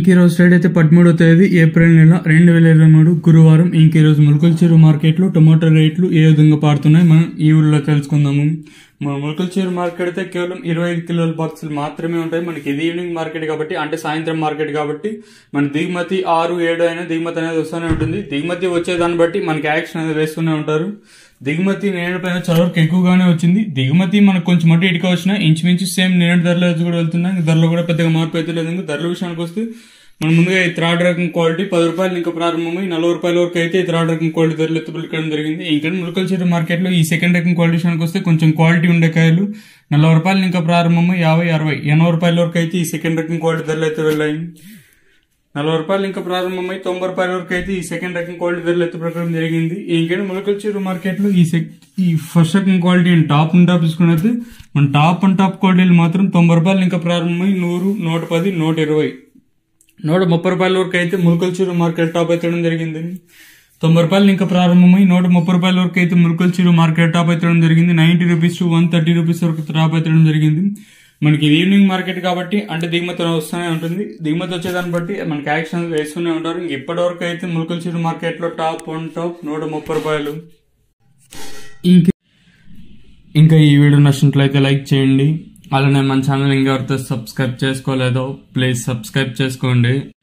ఇంక ఈ రోజు ట్రేడ్ అయితే పదమూడో తేదీ ఏప్రిల్ నెల రెండు వేల ఇరవై మూడు గురువారం ఇంక ఈ రోజు ములకల చెరువు మార్కెట్లో టొమాటో రేట్లు ఏ విధంగా పాడుతున్నాయి మనం ఈ ఊళ్ళో తెలుసుకుందాము మన ములకల చెరువు మార్కెట్ అయితే కేవలం ఇరవై ఐదు కిలోల బాక్సులు మాత్రమే ఉంటాయి మనకి ఇది ఈవినింగ్ మార్కెట్ కాబట్టి అంటే సాయంత్రం మార్కెట్ కాబట్టి మన దిగుమతి ఆరు ఏడు అయినా దిగుమతి అనేది వస్తూనే ఉంటుంది దిగుమతి వచ్చేదాన్ని బట్టి మనకి యాక్షన్ అనేది వేస్తూనే ఉంటారు దిగుమతి నేడు పైన చాలా వరకు ఎక్కువగానే వచ్చింది దిగుమతి మనకు కొంచెం మట్టి ఇటుక వచ్చినా ఇంచుమించు సేమ్ నేడు ధరలు అయితే కూడా వెళ్తున్నాయి ఇంకా ధరలో కూడా పెద్దగా మార్పు అయితే లేదు ఇంకా ధరల విషయానికి వస్తే మనం ముందుగా ఈ థర్డ్ రకం క్వాలిటీ పది రూపాయలు ఇంకా ప్రారంభమై నలభై రూపాయల వరకు అయితే ఈ థర్డ్ రకం క్వాలిటీ ధరలు ఎత్తుపలికడం జరిగింది ఇంకా ములకల చెట్టు మార్కెట్లో ఈ సెకండ్ రకం క్వాలిటీ విషయానికి వస్తే కొంచెం క్వాలిటీ ఉండే కాయలు నలభై రూపాయలు ఇంకా ప్రారంభమై యాభై అరవై ఎనభై రూపాయల వరకు అయితే ఈ సెకండ్ రకం క్వాలిటీ ధరలు అయితే వెళ్ళాయి నలభై రూపాయలు ఇంకా ప్రారంభమై తొంభై రూపాయల వరకు అయితే ఈ సెకండ్ రకం క్వాలిటీ ధరలు ఎత్తు ప్రకారం జరిగింది ఇంకేంటి మొలకల చెరు మార్కెట్ లో ఈ సెక్ ఈ ఫస్ట్ రకం quality and top and top తీసుకున్నది మన టాప్ అండ్ టాప్ క్వాలిటీలు మాత్రం తొంభై రూపాయలు ఇంకా ప్రారంభమై నూరు నూట పది నూట ఇరవై నూట ముప్పై రూపాయల వరకు అయితే ములకల చెరు మార్కెట్ టాప్ ఎత్తడం జరిగింది తొంభై రూపాయలు ఇంకా ప్రారంభమై నూట ముప్పై రూపాయల వరకు అయితే ములకల చెరు మార్కెట్ టాప్ ఎత్తడం జరిగింది ninety rupees to one thirty rupees వరకు టాప్ ఎత్తడం జరిగింది మనకి ఇది ఈవినింగ్ మార్కెట్ కాబట్టి అంటే దిగుమతి వస్తూనే ఉంటుంది దిగుమతి వచ్చేదాన్ని బట్టి మనకి యాక్షన్ వేస్తూనే ఉంటారు ఇంక ఇప్పటి వరకు అయితే ములకల చెరు మార్కెట్ లో టాప్ వన్ టాప్ నూట ముప్పై రూపాయలు ఇంక ఇంకా ఈ వీడియో నచ్చినట్లయితే లైక్ చేయండి అలానే మన ఛానల్ ఇంకా ఎవరితో సబ్స్క్రైబ్ చేసుకోలేదో ప్లీజ్ సబ్స్క్రైబ్ చేసుకోండి